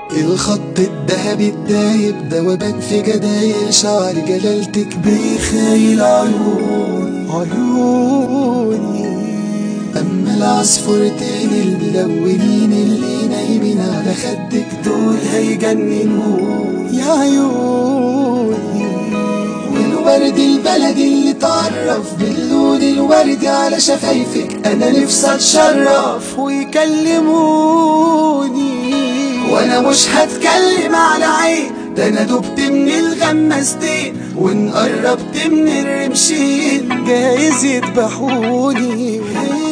الخط الذهبي الدايب دوبان في جدايل شعر جلالتك بيخايل عيون عيوني أما العصفورتين الملونين اللي نايمين على خدك دول هيجننون يا عيوني والورد البلدي اللي تعرف باللون الوردي على شفايفك أنا نفسي أتشرف ويكلموني وانا مش هتكلم على عين ده انا دبت من الغمستين وان قربت من الرمشين جايز يذبحوني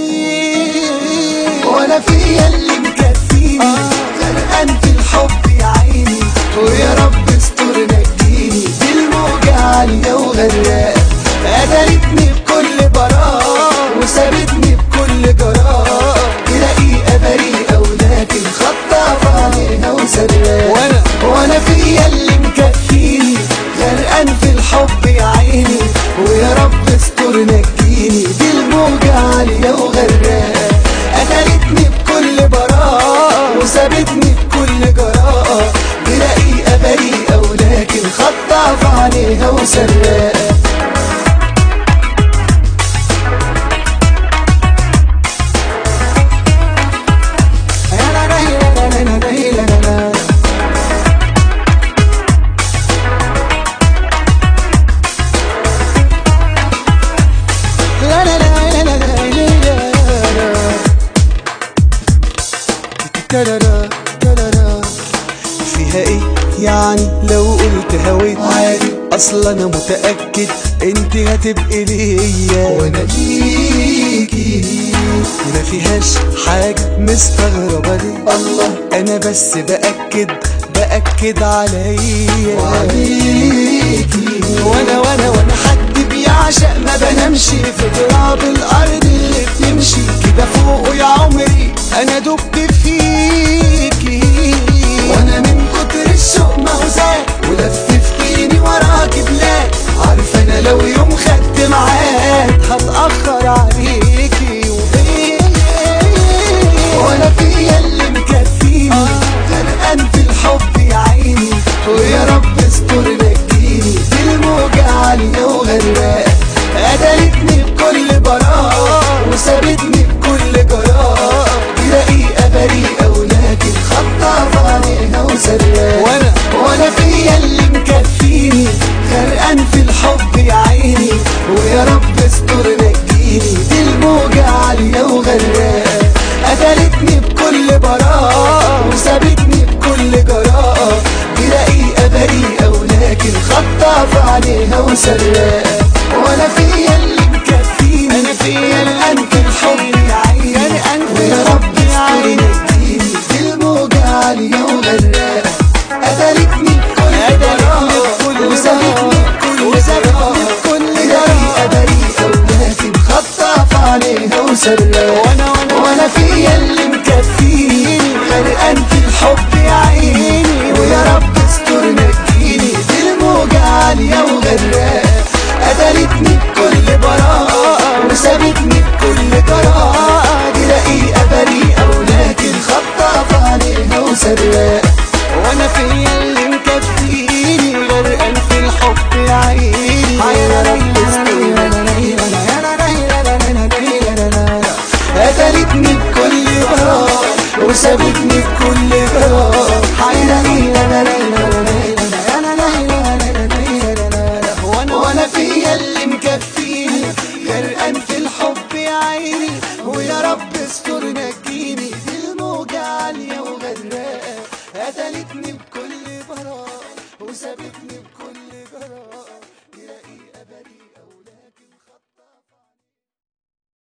وانا فيا اللي مكفيني غرقان في الحب يا عيني ويا رب استر نجيني دي الموجة عالية وغرقة قتلتني بكل براء وسابتني بكل جراء دي رقيقة بريئة ولكن خطف عليها وسرقة وانا وانا فيا اللي مكفيني غرقان في الحب يا عيني ويا رب استر نجيني دي الموجة عالية وغرقة قتلتني بكل براءة وسابتني بكل جراءة دي رقيقة بريئة ولكن خطف عليها وسرقة لا لا لا لا لا لا لا ترارا ترارا فيها ايه يعني لو قلت هويت عادي اصلا انا متاكد انت هتبقي ليا وانا ليكي ما فيهاش حاجه مستغربه ليه الله انا بس باكد باكد عليا وعليكي وانا وانا وانا حد بيعشق ما بنامش في تراب الارض اللي بتمشي كده فوق يا عمري انا دبت فيكي وانا من كتر الشوق موزان ولففتيني وراكي بلاد عارف انا لو يوم خدت معاك هتاخر عليكي وانا فيا اللي مكفيني غرقان في الحب يا عيني ويا رب استر نجيني دي الموجة عالية وغرقة قتلتني بكل براءة وسابتني بكل جراءة دي رقيقة بريئة ولكن خطف عليها وسرقة وانا وانا فيا اللي مكفيني غرقان في الحب يا عيني ويا رب استر نجيني دي الموجة عالية وغرقة قتلتني بكل براءة وسابتني بكل جراءة دي رقيقة بريئة ولكن خطف عليها وسرقة وانا فيا اللي مكفيني أنا فيا اللي غرقان في الحب يا عيني غرقان في ويا الحب رب يا استر عيني. نجيني دي الموجة عالية وغرقة قتلتني بكل براءة وسابتني بكل جراءة دي رقيقة بريئة ولكن خطف عليها وسرقة وانا وانا وانا فيا اللي مكفيني غرقان في الحب يا عيني ويا رب استر نجيني دي الموجة عالية وغرقة قتلتني بكل براءة وسابتني بكل جراءة دي رقيقة بريئة ولكن خطف عليها وسرقة وانا فيا اللي مكفيني غرقان في الحب يا عيني يا رب استر قتلتني بكل براءة وسابتني بكل براءة وانا وانا فيا اللي مكفيني غرقان في الحب يا عيني ويا رب استر نجيني دي الموجة عالية وغرقة قتلتني